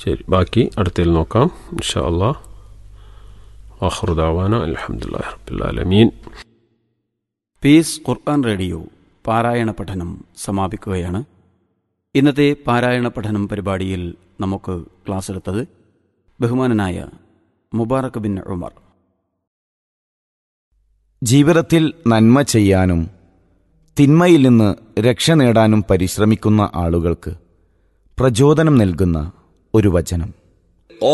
ശരി ബാക്കി അടുത്തതിൽ നോക്കാം ഇൻഷാ അള്ളാ ആഹ്റുദാവാന അലഹമുല്ലാ റബ്ബുലാലമീൻ പീസ് ഖുർആൻ റേഡിയോ പാരായണ പഠനം സമാപിക്കുകയാണ് ഇന്നത്തെ പാരായണ പഠനം പരിപാടിയിൽ നമുക്ക് ക്ലാസ് എടുത്തത് ബഹുമാനനായ മുബാറക് ബിൻ ഉമർ ജീവിതത്തിൽ നന്മ ചെയ്യാനും തിന്മയിൽ നിന്ന് രക്ഷ നേടാനും പരിശ്രമിക്കുന്ന ആളുകൾക്ക് പ്രചോദനം നൽകുന്ന ഒരു വചനം